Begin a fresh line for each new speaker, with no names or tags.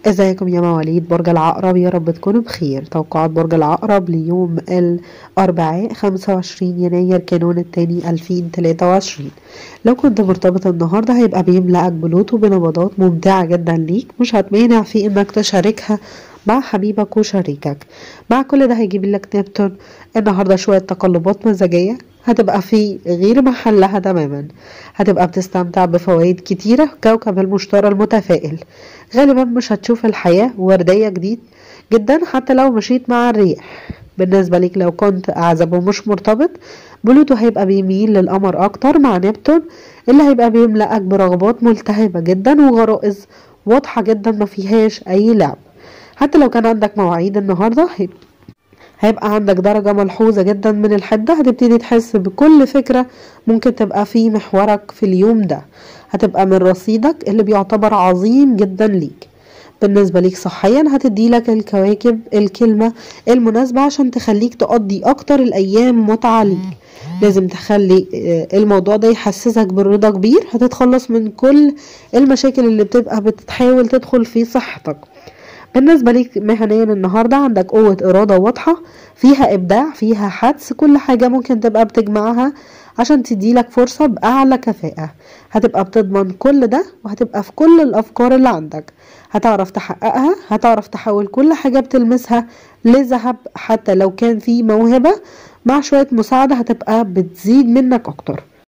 ازيكم يا مواليد برج العقرب يا رب تكونوا بخير توقعات برج العقرب ليوم الأربعاء 25 يناير كانون التاني 2023 لو كنت مرتبط النهاردة هيبقى بيملأك بلوتو بنبضات ممتعة جدا ليك مش هتمانع في انك تشاركها مع حبيبك وشريكك مع كل ده هيجيب لك نبتون النهاردة شوية تقلبات مزاجية هتبقى في غير محلها تماما هتبقى بتستمتع بفوائد كتيرة كوكب المشتري المتفائل غالبا مش هتشوف الحياة وردية جديد جدا حتى لو مشيت مع الريح بالنسبة ليك لو كنت أعزب ومش مرتبط بلوتو هيبقى بيميل للقمر أكتر مع نبتون اللي هيبقى بيملأك برغبات ملتهبة جدا وغرائز واضحة جدا ما فيهاش أي لعب حتى لو كان عندك مواعيد النهاردة هيبقى عندك درجة ملحوظة جدا من الحدة هتبتدي تحس بكل فكرة ممكن تبقى في محورك في اليوم ده هتبقى من رصيدك اللي بيعتبر عظيم جدا ليك بالنسبة ليك صحيا هتدي لك الكواكب الكلمة المناسبة عشان تخليك تقضي أكتر الأيام متعة ليك لازم تخلي الموضوع ده يحسسك بالرضا كبير هتتخلص من كل المشاكل اللي بتبقى بتحاول تدخل في صحتك بالنسبة ليك مهنيا النهاردة عندك قوة إرادة واضحة فيها إبداع فيها حدس كل حاجة ممكن تبقى بتجمعها عشان تديلك فرصة بأعلى كفاءة هتبقى بتضمن كل ده وهتبقى في كل الأفكار اللي عندك هتعرف تحققها هتعرف تحول كل حاجة بتلمسها لذهب حتى لو كان في موهبة مع شوية مساعدة هتبقى بتزيد منك أكتر